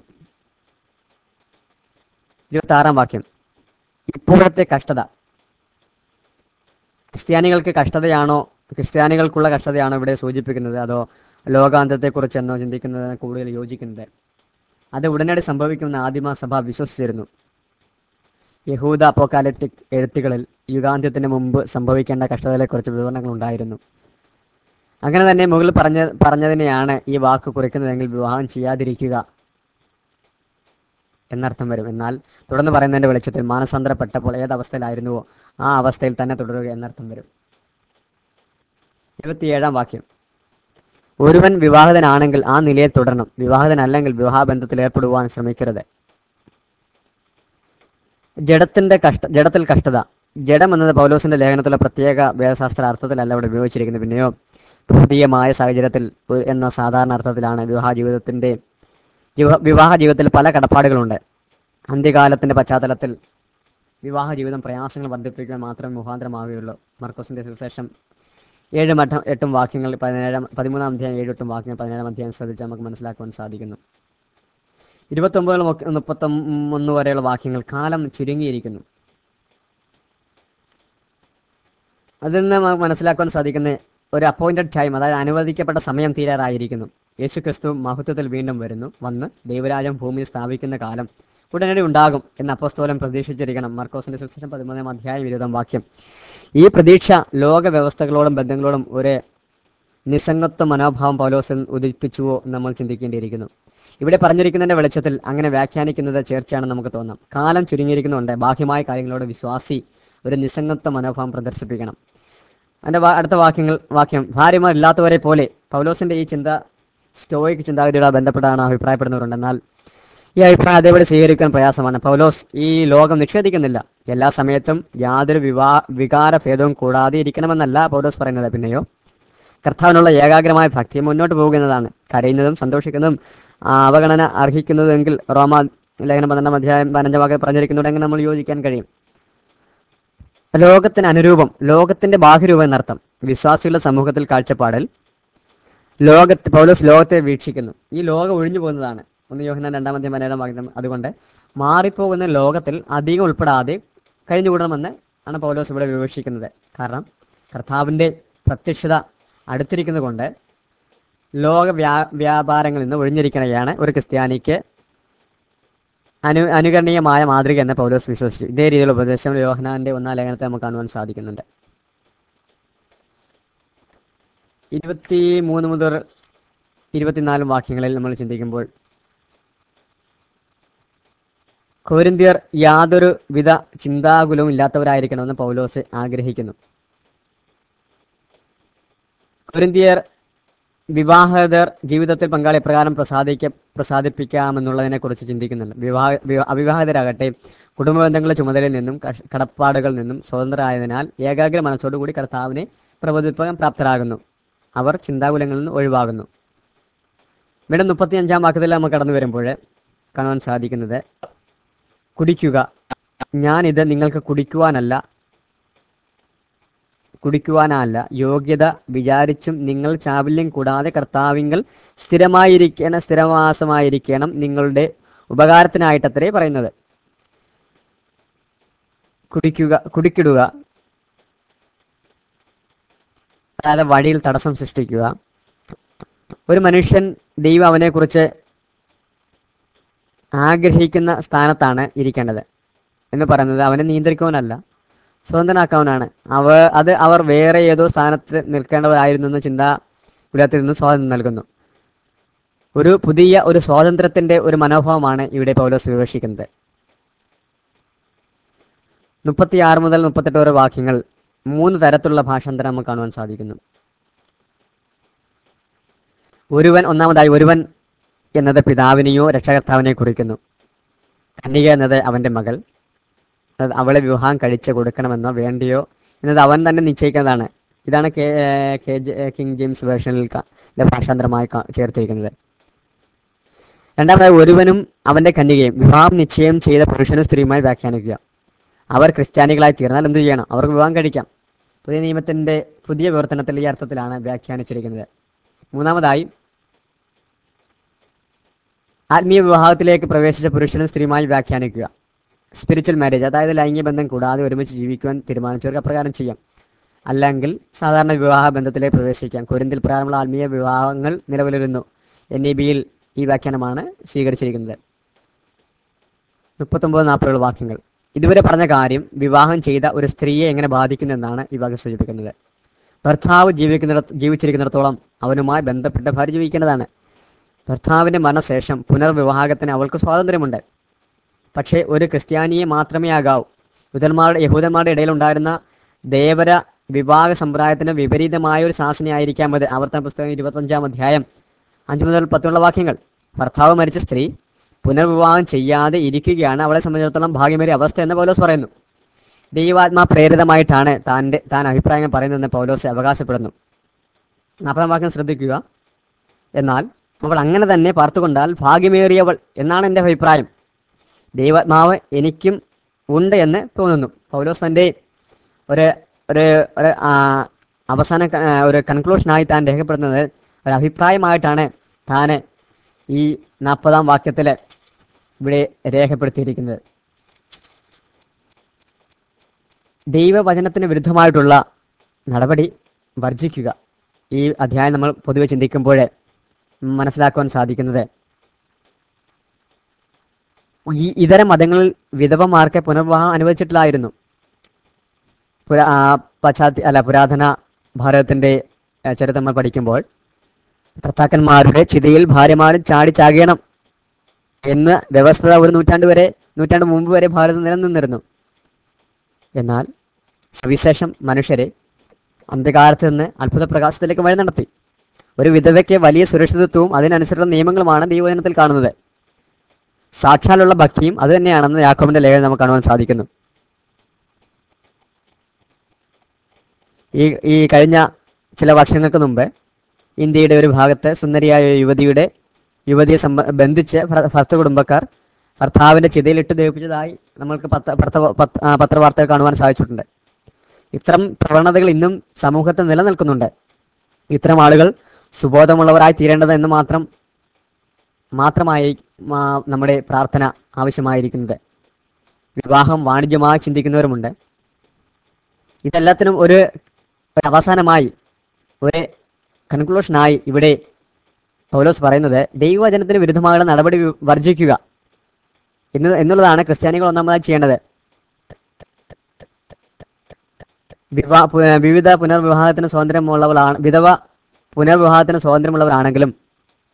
ഇരുപത്തി ആറാം വാക്യം ഇപ്പോഴത്തെ കഷ്ടത ക്രിസ്ത്യാനികൾക്ക് കഷ്ടതയാണോ ക്രിസ്ത്യാനികൾക്കുള്ള കഷ്ടതയാണോ ഇവിടെ സൂചിപ്പിക്കുന്നത് അതോ ലോകാന്തത്തെക്കുറിച്ച് എന്നോ ചിന്തിക്കുന്നതിന് കൂടുതൽ യോജിക്കുന്നത് അത് ഉടനടി സംഭവിക്കുമെന്ന് ആദിമ സഭ വിശ്വസിച്ചിരുന്നു യഹൂദ അപ്പോക്കാലിപ്റ്റിക് എഴുത്തുകളിൽ യുഗാന്ത്യത്തിന് മുമ്പ് സംഭവിക്കേണ്ട കഷ്ടതകളെക്കുറിച്ച് വിവരണങ്ങൾ ഉണ്ടായിരുന്നു അങ്ങനെ തന്നെ മുകളിൽ പറഞ്ഞ പറഞ്ഞതിനെയാണ് ഈ വാക്ക് കുറിക്കുന്നതെങ്കിൽ വിവാഹം ചെയ്യാതിരിക്കുക എന്നർത്ഥം വരും എന്നാൽ തുടർന്ന് പറയുന്നതിന്റെ വെളിച്ചത്തിൽ മാനസാന്തരപ്പെട്ടപ്പോൾ ഏത് അവസ്ഥയിലായിരുന്നുവോ ആ അവസ്ഥയിൽ തന്നെ തുടരുക എന്നർത്ഥം വരും ഇരുപത്തിയേഴാം വാക്യം ഒരുവൻ വിവാഹിതനാണെങ്കിൽ ആ നിലയിൽ തുടരണം വിവാഹിതനല്ലെങ്കിൽ വിവാഹബന്ധത്തിൽ ഏർപ്പെടുവാൻ ശ്രമിക്കരുത് ജഡത്തിന്റെ കഷ്ട ജഡത്തിൽ കഷ്ടത ജഡം എന്നത് പൗലോസിന്റെ ലേഖനത്തിലെ പ്രത്യേക വേദശാസ്ത്ര അർത്ഥത്തിലല്ല ഇവിടെ ഉപയോഗിച്ചിരിക്കുന്നത് പിന്നെയോ ഭൗതികമായ സാഹചര്യത്തിൽ ഒരു- എന്ന സാധാരണ അർത്ഥത്തിലാണ് വിവാഹ ജീവിതത്തിന്റെ ജീവ- വിവാഹ ജീവിതത്തിൽ പല കടപ്പാടുകളുണ്ട് അന്ത്യകാലത്തിന്റെ പശ്ചാത്തലത്തിൽ വിവാഹ ജീവിതം പ്രയാസങ്ങൾ വർദ്ധിപ്പിക്കാൻ മാത്രമേ മുഖാന്തരമാവുകയുള്ളൂ മർക്കോസിന്റെ സുവിശേഷം ഏഴ് മഠം എട്ടും വാക്യങ്ങൾ പതിനേഴാം പതിമൂന്നാം അധ്യായം ഏഴ് എട്ടും വാക്യങ്ങൾ പതിനേഴാം അധ്യായം ശ്രദ്ധിച്ച് നമുക്ക് മനസ്സിലാക്കുവാൻ സാധിക്കുന്നു ഇരുപത്തൊമ്പത് മുതൽ മുപ്പത്തൊന്ന് വരെയുള്ള വാക്യങ്ങൾ കാലം ചുരുങ്ങിയിരിക്കുന്നു അതിൽ നിന്ന് നമുക്ക് മനസ്സിലാക്കാൻ സാധിക്കുന്ന ഒരു അപ്പോയിന്റഡ് ടൈം അതായത് അനുവദിക്കപ്പെട്ട സമയം തീരാറായിരിക്കുന്നു യേശു ക്രിസ്തു മഹത്വത്തിൽ വീണ്ടും വരുന്നു വന്ന് ദൈവരാജ്യം ഭൂമിയിൽ സ്ഥാപിക്കുന്ന കാലം ഉടനടി ഉണ്ടാകും എന്ന് അപ്പോസ്തോലം പ്രതീക്ഷിച്ചിരിക്കണം മർക്കോസിന്റെ സുവിശേഷം പതിമൂന്നാം അധ്യായം ഇരുപതാം വാക്യം ഈ പ്രതീക്ഷ ലോക വ്യവസ്ഥകളോടും ബന്ധങ്ങളോടും ഒരു നിസ്സംഗത്വ മനോഭാവം പൗലോസൻ ഉദിപ്പിച്ചുവോ എന്ന് നമ്മൾ ചിന്തിക്കേണ്ടിയിരിക്കുന്നു ഇവിടെ പറഞ്ഞിരിക്കുന്നതിന്റെ വെളിച്ചത്തിൽ അങ്ങനെ വ്യാഖ്യാനിക്കുന്നത് ചേർച്ചയാണെന്ന് നമുക്ക് തോന്നാം കാലം ചുരുങ്ങിയിരിക്കുന്നുണ്ട് ബാഹ്യമായ കാര്യങ്ങളോട് വിശ്വാസി ഒരു നിസ്സംഗത്വ മനോഭാവം പ്രദർശിപ്പിക്കണം അതിന്റെ വാ- അടുത്ത വാക്യങ്ങൾ വാക്യം ഭാര്യമാർ ഇല്ലാത്തവരെ പോലെ പൗലോസിന്റെ ഈ ചിന്ത സ്റ്റോയിക് ചിന്താഗതിയോട് ബന്ധപ്പെട്ടാണ് അഭിപ്രായപ്പെടുന്നവരുണ്ട് എന്നാൽ ഈ അഭിപ്രായം അതേപടി സ്വീകരിക്കാൻ പ്രയാസമാണ് പൗലോസ് ഈ ലോകം നിഷേധിക്കുന്നില്ല എല്ലാ സമയത്തും യാതൊരു വിവാ വികാര ഭേദവും കൂടാതെ ഇരിക്കണമെന്നല്ല പൗലോസ് പറയുന്നത് പിന്നെയോ കർത്താവിനുള്ള ഏകാഗ്രമായ ഭക്തി മുന്നോട്ട് പോകുന്നതാണ് കരയുന്നതും സന്തോഷിക്കുന്നതും ആ, അവഗണന അർഹിക്കുന്നതെങ്കിൽ റോമ ലേഖനം പന്ത്രണ്ടാം അധ്യായം പതിനഞ്ചാം വാക്ക് പറഞ്ഞിരിക്കുന്നുണ്ടെങ്കിൽ നമ്മൾ യോജിക്കാൻ കഴിയും ലോകത്തിന് അനുരൂപം ലോകത്തിന്റെ ബാഹ്യരൂപം എന്നർത്ഥം വിശ്വാസികളുടെ സമൂഹത്തിൽ കാഴ്ചപ്പാടിൽ ലോകത്ത് പൗലോസ് ലോകത്തെ വീക്ഷിക്കുന്നു ഈ ലോകം ഒഴിഞ്ഞു പോകുന്നതാണ് ഒന്ന് യോഹനാൻ രണ്ടാമത്തെ പതിനേഴാം വാക്യം അതുകൊണ്ട് മാറിപ്പോകുന്ന ലോകത്തിൽ അധികം ഉൾപ്പെടാതെ കഴിഞ്ഞുകൂടണമെന്ന് ആണ് പൗലോസ് ഇവിടെ വിവക്ഷിക്കുന്നത് കാരണം കർത്താവിന്റെ പ്രത്യക്ഷത അടുത്തിരിക്കുന്നത് കൊണ്ട് ലോക വ്യാ വ്യാപാരങ്ങളിൽ നിന്ന് ഒഴിഞ്ഞിരിക്കുകയാണ് ഒരു ക്രിസ്ത്യാനിക്ക് അനു അനുകരണീയമായ മാതൃക എന്ന് പൗലോസ് വിശ്വസിച്ചു ഇതേ രീതിയിലുള്ള ഉപദേശം യോഹനാന്റെ ഒന്നാം ലേഖനത്തെ നമുക്ക് കാണുവാൻ സാധിക്കുന്നുണ്ട് ഇരുപത്തി മൂന്ന് മുതൽ ഇരുപത്തിനാലും വാക്യങ്ങളിൽ നമ്മൾ ചിന്തിക്കുമ്പോൾ കോരിന്ത്യർ യാതൊരു വിധ ചിന്താകുലവും ഇല്ലാത്തവരായിരിക്കണമെന്ന് പൗലോസ് ആഗ്രഹിക്കുന്നു കൊരിന്തിയർ വിവാഹിതർ ജീവിതത്തിൽ പങ്കാളി എപ്രകാരം പ്രസാദിക്ക പ്രസാദിപ്പിക്കാമെന്നുള്ളതിനെ കുറിച്ച് ചിന്തിക്കുന്നുണ്ട് വിവാഹ വിവാ- അവിവാഹിതരാകട്ടെ കുടുംബ ബന്ധങ്ങളുടെ ചുമതലയിൽ നിന്നും കഷ്- കടപ്പാടുകളിൽ നിന്നും സ്വതന്ത്രരായതിനാൽ ഏകാഗ്ര മനസ്സോടുകൂടി കർത്താവിനെ പ്രബോധിപ്പിക്കാൻ പ്രാപ്തരാകുന്നു അവർ ചിന്താകുലങ്ങളിൽ നിന്ന് ഒഴിവാകുന്നു ഇവിടെ മുപ്പത്തി അഞ്ചാം വാക്യത്തിൽ നമ്മൾ കടന്നു വരുമ്പോൾ കാണാൻ സാധിക്കുന്നത് കുടിക്കുക ഞാനിത് നിങ്ങൾക്ക് കുടിക്കുവാനല്ല കുടിക്കുവാനല്ല യോഗ്യത വിചാരിച്ചും നിങ്ങൾ ചാബല്യം കൂടാതെ കർത്താവിങ്കൽ സ്ഥിരമായിരിക്കണം സ്ഥിരവാസമായിരിക്കണം നിങ്ങളുടെ ഉപകാരത്തിനായിട്ടത്രേ പറയുന്നത് കുടിക്കുക കുടിക്കിടുക അതായത് വഴിയിൽ തടസ്സം സൃഷ്ടിക്കുക ഒരു മനുഷ്യൻ ദൈവം അവനെക്കുറിച്ച് ആഗ്രഹിക്കുന്ന സ്ഥാനത്താണ് ഇരിക്കേണ്ടത് എന്ന് പറയുന്നത് അവനെ നിയന്ത്രിക്കുവാനല്ല സ്വതന്ത്രനാക്കാവുന്നതാണ് അവ അത് അവർ വേറെ ഏതോ സ്ഥാനത്ത് നിൽക്കേണ്ടവരായിരുന്നു എന്ന ചിന്താ വിടത്തിൽ നിന്ന് സ്വാതന്ത്ര്യം നൽകുന്നു ഒരു പുതിയ ഒരു സ്വാതന്ത്ര്യത്തിന്റെ ഒരു മനോഭാവമാണ് ഇവിടെ പൗലോസ് വിവക്ഷിക്കുന്നത് മുപ്പത്തിയാറ് മുതൽ മുപ്പത്തെട്ട് വരെ വാക്യങ്ങൾ മൂന്ന് തരത്തിലുള്ള ഭാഷാന്തരം നമുക്ക് കാണുവാൻ സാധിക്കുന്നു ഒരുവൻ ഒന്നാമതായി ഒരുവൻ എന്നത് പിതാവിനെയോ രക്ഷകർത്താവിനെയോ കുറിക്കുന്നു കന്യക എന്നത് അവന്റെ മകൾ അത് അവളെ വിവാഹം കഴിച്ച് കൊടുക്കണമെന്നോ വേണ്ടിയോ എന്നത് അവൻ തന്നെ നിശ്ചയിക്കുന്നതാണ് ഇതാണ് K K J- King James വേർഷനിൽ ക- ലെ ഭാഷാന്തരമായി ക- ചേർത്തിരിക്കുന്നത് രണ്ടാമതായി ഒരുവനും അവന്റെ കന്യകയും വിവാഹം നിശ്ചയം ചെയ്ത പുരുഷനും സ്ത്രീയുമായി വ്യാഖ്യാനിക്കുക അവർ ക്രിസ്ത്യാനികളായി തീർന്നാൽ എന്ത് ചെയ്യണം അവർക്ക് വിവാഹം കഴിക്കാം പുതിയ നിയമത്തിന്റെ പുതിയ വിവർത്തനത്തിൽ ഈ അർത്ഥത്തിലാണ് വ്യാഖ്യാനിച്ചിരിക്കുന്നത് മൂന്നാമതായി ആത്മീയ വിവാഹത്തിലേക്ക് പ്രവേശിച്ച പുരുഷനും സ്ത്രീയുമായി വ്യാഖ്യാനിക്കുക സ്പിരിച്വൽ മാരേജ് അതായത് ലൈംഗിക ബന്ധം കൂടാതെ ഒരുമിച്ച് ജീവിക്കുവാൻ തീരുമാനിച്ചവർക്ക് അപ്രകാരം ചെയ്യാം അല്ലെങ്കിൽ സാധാരണ വിവാഹ ബന്ധത്തിലേക്ക് പ്രവേശിക്കാം കുരിന്തിൽ പ്രകാരമുള്ള ആത്മീയ വിവാഹങ്ങൾ നിലവിലിരുന്നു എൻ ഇ ബിയിൽ ഈ വ്യാഖ്യാനമാണ് സ്വീകരിച്ചിരിക്കുന്നത് മുപ്പത്തൊമ്പത് നാൽപ്പതുള്ള വാക്യങ്ങൾ ഇതുവരെ പറഞ്ഞ കാര്യം വിവാഹം ചെയ്ത ഒരു സ്ത്രീയെ എങ്ങനെ ബാധിക്കുന്നെന്നാണ് ഈ വാക്യം സൂചിപ്പിക്കുന്നത് ഭർത്താവ് ജീവിക്കുന്നിടത്ത് ജീവിച്ചിരിക്കുന്നിടത്തോളം അവനുമായി ബന്ധപ്പെട്ട ഭാര്യ ജീവിക്കേണ്ടതാണ് ഭർത്താവിന്റെ മരണശേഷം പുനർവിവാഹത്തിന് അവൾക്ക് സ്വാതന്ത്ര്യമുണ്ട് പക്ഷേ ഒരു ക്രിസ്ത്യാനിയെ മാത്രമേ ആകാവൂ യഹൂദന്മാരുടെ യഹൂദന്മാരുടെ ഇടയിലുണ്ടായിരുന്ന ദേവര വിവാഹ സമ്പ്രദായത്തിന് വിപരീതമായ ഒരു ശാസനയായിരിക്കാം അത് ആവർത്തന പുസ്തകം ഇരുപത്തഞ്ചാം അധ്യായം അഞ്ചു മുതൽ പത്തുള്ള വാക്യങ്ങൾ ഭർത്താവ് മരിച്ച സ്ത്രീ പുനർവിവാഹം ചെയ്യാതെ ഇരിക്കുകയാണ് അവളെ സംബന്ധിച്ചിടത്തോളം ഭാഗ്യമേറിയ അവസ്ഥ എന്ന് പൗലോസ് പറയുന്നു ദൈവാത്മാ പ്രേരിതമായിട്ടാണ് താൻ്റെ താൻ അഭിപ്രായങ്ങൾ പറയുന്നതെന്ന് പൗലോസ് അവകാശപ്പെടുന്നു നാൽപ്പതാം വാക്യം ശ്രദ്ധിക്കുക എന്നാൽ അവൾ അങ്ങനെ തന്നെ പാർത്തുകൊണ്ടാൽ ഭാഗ്യമേറിയവൾ എന്നാണ് എൻ്റെ അഭിപ്രായം ദൈവാത്മാവ് എനിക്കും ഉണ്ട് എന്ന് തോന്നുന്നു പൗലോസ് തൻ്റെ ഒരു ഒരു ഒരു ആ, അവസാന ക- ആ, ഒരു കൺക്ലൂഷനായി താൻ രേഖപ്പെടുത്തുന്നത് ഒരു അഭിപ്രായമായിട്ടാണ് താൻ ഈ നാൽപ്പതാം വാക്യത്തിൽ ഇവിടെ രേഖപ്പെടുത്തിയിരിക്കുന്നത് ദൈവവചനത്തിന് വിരുദ്ധമായിട്ടുള്ള നടപടി വർജിക്കുക ഈ അധ്യായം നമ്മൾ പൊതുവെ ചിന്തിക്കുമ്പോൾ മനസ്സിലാക്കുവാൻ സാധിക്കുന്നത് ഈ ഇതര മതങ്ങളിൽ വിധവമാർക്ക് പുനർവിവാഹം അനുവദിച്ചിട്ടില്ലായിരുന്നു പുരാ ആ, പശ്ചാത്യ അല്ല പുരാതന ഭാരതത്തിന്റെ ആ, ചരിത്രം നമ്മൾ പഠിക്കുമ്പോൾ ഭർത്താക്കന്മാരുടെ ചിതയിൽ ഭാര്യമാരും ചാടിച്ചാകണം എന്ന് വ്യവസ്ഥ ഒരു നൂറ്റാണ്ട് വരെ നൂറ്റാണ്ട് മുമ്പ് വരെ ഭാരതം നിലനിന്നിരുന്നു എന്നാൽ സുവിശേഷം മനുഷ്യരെ അന്ധകാരത്ത് നിന്ന് അത്ഭുത പ്രകാശത്തിലേക്ക് വഴി നടത്തി ഒരു വിധവയ്ക്ക് വലിയ സുരക്ഷിതത്വവും അതിനനുസരിച്ചുള്ള നിയമങ്ങളുമാണ് ദൈവജനത്തിൽ കാണുന്നത് സാക്ഷാലുള്ള ഭക്തിയും അത് തന്നെയാണെന്ന് യാക്കോബിന്റെ ലേഖനം നമുക്ക് കാണുവാൻ സാധിക്കുന്നു ഈ ഈ കഴിഞ്ഞ ചില വർഷങ്ങൾക്ക് മുമ്പ് ഇന്ത്യയുടെ ഒരു ഭാഗത്ത് സുന്ദരിയായ ഒരു യുവതിയുടെ യുവതിയെ സംബ ബന്ധിച്ച് ഭർ- ഭർത്തൃ കുടുംബക്കാർ ഭർത്താവിന്റെ ചിതയിലിട്ട് ദഹിപ്പിച്ചതായി നമ്മൾക്ക് പത്ര പത്ര പത്ര- ആ, പത്രവാർത്തകൾ കാണുവാൻ സാധിച്ചിട്ടുണ്ട് ഇത്തരം പ്രവണതകൾ ഇന്നും സമൂഹത്തിൽ നിലനിൽക്കുന്നുണ്ട് ഇത്തരം ആളുകൾ സുബോധമുള്ളവരായി തീരേണ്ടത് എന്ന് മാത്രം മാത്രമായി മാ- നമ്മുടെ പ്രാർത്ഥന ആവശ്യമായിരിക്കുന്നത് വിവാഹം വാണിജ്യമായി ചിന്തിക്കുന്നവരുമുണ്ട് ഇതെല്ലാത്തിനും ഒരു ഒരു അവസാനമായി ഒരു കൺക്ലൂഷനായി ഇവിടെ പൗലോസ് പറയുന്നത് ദൈവവചനത്തിന് വിരുദ്ധമായുള്ള നടപടി വി- വർജിക്കുക എന്ന് എന്നുള്ളതാണ് ക്രിസ്ത്യാനികൾ ഒന്നാമതായി ചെയ്യേണ്ടത് വിവാ പു- വിവിധ പുനർവിവാഹത്തിന് സ്വാതന്ത്ര്യമുള്ളവളാണ് വിധവ പുനർവിവാഹത്തിന് സ്വാതന്ത്ര്യമുള്ളവരാണെങ്കിലും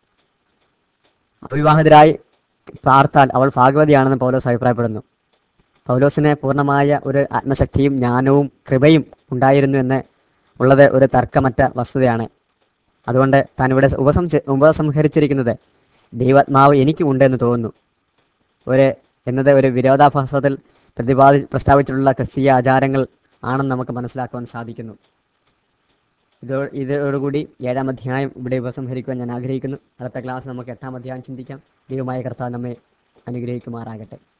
അവിവാഹിതരായി പാർത്താൽ അവൾ ഭാഗവതിയാണെന്ന് പൗലോസ് അഭിപ്രായപ്പെടുന്നു പൗലോസിന് പൂർണ്ണമായ ഒരു ആത്മശക്തിയും ജ്ഞാനവും കൃപയും ഉണ്ടായിരുന്നു എന്ന് ഉള്ളത് ഒരു തർക്കമറ്റ വസ്തുതയാണ് അതുകൊണ്ട് താൻ ഇവിടെ ഉപസം ഉപസംഹരിച്ചിരിക്കുന്നത് ദൈവാത്മാവ് എനിക്കുമുണ്ട് എന്ന് തോന്നുന്നു ഒരു എന്നത് ഒരു വിരോധാഭാസത്തിൽ പ്രതിപാദി പ്രസ്താവിച്ചിട്ടുള്ള ക്രിസ്തീയ ആചാരങ്ങൾ ആണെന്ന് നമുക്ക് മനസ്സിലാക്കുവാൻ സാധിക്കുന്നു ഇതോ ഇതോടുകൂടി ഏഴാം അധ്യായം ഇവിടെ ഉപസംഹരിക്കുവാൻ ഞാൻ ആഗ്രഹിക്കുന്നു അടുത്ത ക്ലാസ് നമുക്ക് എട്ടാം അധ്യായം ചിന്തിക്കാം ദൈവമായ കർത്താവ് നമ്മെ അനുഗ്രഹിക്കുമാറാകട്ടെ